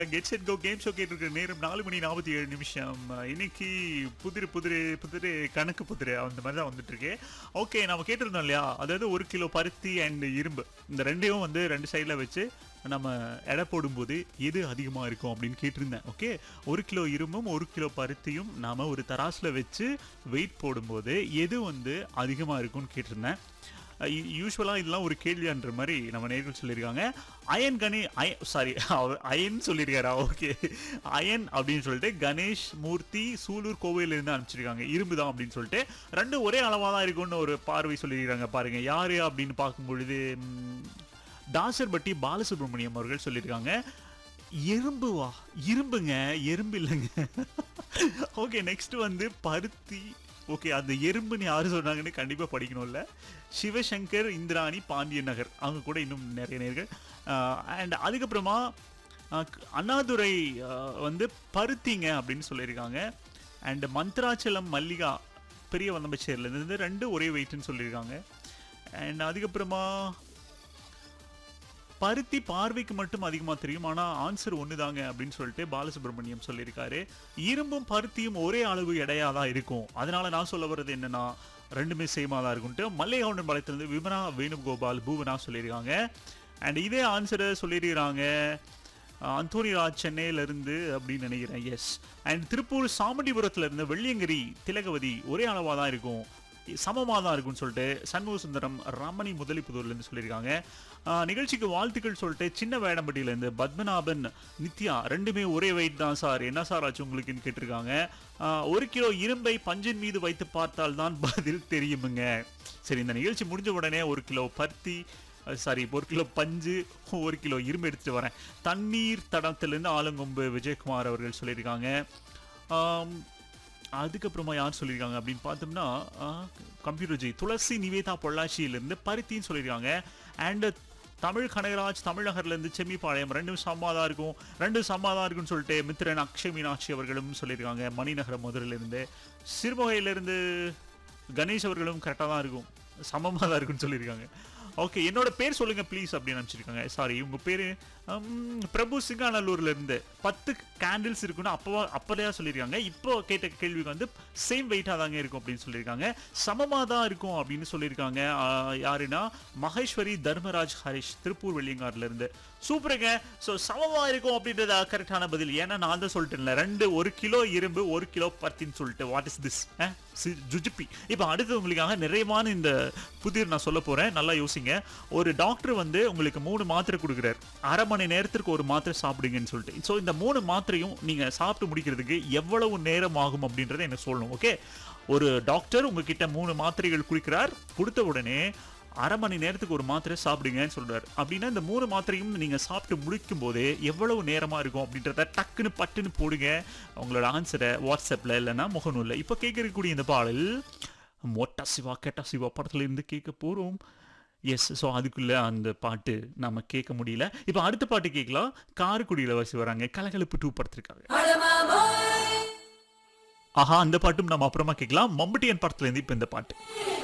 get set go game show கேட்டிருக்கிற நேரம் நாலு மணி நாற்பத்தி ஏழு நிமிஷம் இன்னைக்கு புதிரு புதிரு புதிரு கணக்கு புதிரு அந்த மாதிரி தான் வந்துட்டு இருக்கு ஓகே நம்ம கேட்டிருந்தோம் இல்லையா அதாவது ஒரு கிலோ பருத்தி அண்ட் இரும்பு இந்த ரெண்டையும் வந்து ரெண்டு சைடில் வச்சு நம்ம எடை போடும்போது எது அதிகமாக இருக்கும் அப்படின்னு கேட்டிருந்தேன் ஓகே ஒரு கிலோ இரும்பும் ஒரு கிலோ பருத்தியும் நாம ஒரு தராசில் வச்சு வெயிட் போடும்போது எது வந்து அதிகமாக இருக்கும்னு கேட்டிருந்தேன் யூஸ்வலாக இதெல்லாம் ஒரு கேள்வியான்ற மாதிரி நம்ம நேர்கள் சொல்லியிருக்காங்க அயன் கணே அய சாரி அயன் சொல்லியிருக்காரா ஓகே அயன் அப்படின்னு சொல்லிட்டு கணேஷ் மூர்த்தி சூலூர் கோவையிலேருந்து அனுப்பிச்சிருக்காங்க இரும்பு தான் அப்படின்னு சொல்லிட்டு ரெண்டும் ஒரே அளவாக தான் இருக்கும்னு ஒரு பார்வை சொல்லியிருக்காங்க பாருங்க யாரு அப்படின்னு பார்க்கும் பொழுது ம், தாசர்பட்டி பாலசுப்ரமணியம் அவர்கள் சொல்லியிருக்காங்க எறும்பு வா இரும்புங்க எறும்பு இல்லைங்க ஓகே நெக்ஸ்ட் வந்து பருத்தி ஓகே அந்த எறும்புன்னு யாரு சொன்னாங்கன்னு கண்டிப்பா படிக்கணும்ல சிவசங்கர் இந்திராணி பாண்டியன் நகர் அவங்க கூட இன்னும் நிறைய நேர்கள் அண்ட் அதுக்கப்புறமா அஹ், க- அண்ணாதுரை அஹ், வந்து பருத்திங்க அப்படின்னு சொல்லியிருக்காங்க அண்ட் மந்த்ராச்சலம் மல்லிகா பெரிய வந்தம்பச்சேரியில் இருந்து ரெண்டு ஒரே வெயிட்னு சொல்லியிருக்காங்க அண்ட் அதுக்கப்புறமா பருத்தி பார்வைக்கு மட்டும் அதிகமாக தெரியும் ஆனால் ஆன்சர் ஒன்று தாங்க அப்படின்னு சொல்லிட்டு பாலசுப்ரமணியம் சொல்லியிருக்காரு இரும்பும் பருத்தியும் ஒரே அளவு எடையாக தான் இருக்கும் அதனால நான் சொல்ல வர்றது என்னன்னா ரெண்டுமே சேமாக தான் இருக்கும்ட்டு மல்லைகவுண்டன் பாளையத்திலிருந்து விமனா வேணுகோபால் பூவனா சொல்லியிருக்காங்க அண்ட் இதே ஆன்சரை சொல்லியிருக்கிறாங்க அஹ், அந்தோனி ராஜ் சென்னையிலிருந்து அப்படின்னு நினைக்கிறேன் எஸ் அண்ட் திருப்பூர் சாமண்டிபுரத்துல இருந்து வெள்ளியங்கிரி திலகவதி ஒரே அளவாக தான் இருக்கும் சமமாக தான் இருக்கும்னு சொல்லிட்டு சண்முக சுந்தரம் ரமணி முதலிப்புதூர்லேருந்து சொல்லியிருக்காங்க ஆஹ் நிகழ்ச்சிக்கு வாழ்த்துக்கள் சொல்லிட்டு சின்ன வேடம்பட்டியிலேருந்து பத்மநாபன் நித்யா ரெண்டுமே ஒரே வெயிட் தான் சார் என்ன சார் ஆச்சு உங்களுக்குன்னு கேட்டிருக்காங்க ஆஹ் ஒரு கிலோ இரும்பை பஞ்சின் மீது வைத்து பார்த்தால் தான் பதில் தெரியுமுங்க சரி இந்த நிகழ்ச்சி முடிஞ்ச உடனே ஒரு கிலோ பருத்தி சாரி ஒரு கிலோ பஞ்சு ஒரு கிலோ இரும்பு எடுத்துட்டு வரேன் தண்ணீர் தடத்திலிருந்து ஆலங்கொம்பு விஜயகுமார் அவர்கள் சொல்லியிருக்காங்க ஆம், அதுக்கப்புறமா யார் சொல்லியிருக்காங்க அப்படின்னு பார்த்தோம்னா கம்ப்யூட்டர் ஜி துளசி நிவேதா பொள்ளாச்சியிலேருந்து பருத்தின்னு சொல்லியிருக்காங்க அண்ட் தமிழ் கனகராஜ் தமிழகர்லேருந்து செம்மிப்பாளையம் ரெண்டும் சம்மாதான் இருக்கும் ரெண்டும் சம்மாதான் இருக்குன்னு சொல்லிட்டு மித்திரன் அக்ஷய் மீனாட்சி அவர்களும் சொல்லியிருக்காங்க மணிநகரம் மதுரையிலேருந்து சிறுமுகையிலேருந்து கணேஷ் அவர்களும் கரெக்டாக தான் இருக்கும் சமமாக தான் இருக்குன்னு சொல்லியிருக்காங்க ஓகே என்னோட பேர் சொல்லுங்க ப்ளீஸ் அப்படின்னு அனுப்பிச்சிருக்காங்க சாரி உங்க பேரு ஹம், பிரபு சிங்காநல்லூர்ல இருந்து பத்து கேண்டில்ஸ் இருக்குன்னு அப்போ அப்போதையா சொல்லியிருக்காங்க இப்போ கேட்ட கேள்விக்கு வந்து சேம் வெயிட்டாக தாங்க இருக்கும் அப்படின்னு சொல்லியிருக்காங்க சமமாக தான் இருக்கும் அப்படின்னு சொல்லியிருக்காங்க ஆஹ், யாருன்னா மகேஸ்வரி தர்மராஜ் ஹரிஷ் திருப்பூர் வெள்ளியங்காடுல இருந்து சூப்பருங்க ஸோ சமமாக இருக்கும் அப்படின்றது கரெக்டான பதில் ஏன்னா நான் தான் சொல்லிட்டேன்ல ரெண்டு ஒரு கிலோ இரும்பு ஒரு கிலோ பருத்தின்னு சொல்லிட்டு வாட் இஸ் திஸ் ஜுஜிப்பி இப்போ அடுத்து உங்களுக்காக நிறையமான இந்த புதிர் நான் சொல்ல போறேன் நல்லா யோசிங்க ஒரு டாக்டர் வந்து உங்களுக்கு மூணு மாத்திரை கொடுக்குறாரு அரை மணி நேரத்திற்கு ஒரு மாத்திரை சாப்பிடுங்கன்னு சொல்லிட்டு ஸோ இந்த மூணு மாத்திரையும் நீங்க சாப்பிட்டு முடிக்கிறதுக்கு எவ்வளவு நேரம் ஆகும் அப்படின்றத எனக்கு சொல்லணும் ஓகே ஒரு டாக்டர் உங்ககிட்ட மூணு மாத்திரைகள் குடிக்கிறார் கொடுத்த உடனே அரை மணி நேரத்துக்கு ஒரு மாத்திரை சாப்பிடுங்கன்னு சொல்றாரு அப்படின்னா இந்த மூணு மாத்திரையும் நீங்க சாப்பிட்டு முடிக்கும் போதே எவ்வளவு நேரமா இருக்கும் அப்படின்றத டக்குன்னு பட்டுன்னு போடுங்க உங்களோட ஆன்சரை வாட்ஸ்அப்ல இல்லைன்னா முகநூல்ல இப்போ கேட்கக்கூடிய இந்த பாடல் மொட்டா சிவா கேட்டா சிவா படத்துல இருந்து கேட்க போறோம் எஸ் ஸோ அதுக்குள்ள அந்த பாட்டு நம்ம கேட்க முடியல இப்போ அடுத்த பாட்டு கேட்கலாம் காரைக்குடியில் வசி வராங்க கலகலப்பு டூ படத்திற்காக ஆஹா அந்த பாட்டும் நம்ம அப்புறமா கேட்கலாம் மம்பட்டியன் படத்துல இருந்து இப்போ இந்த பாட்டு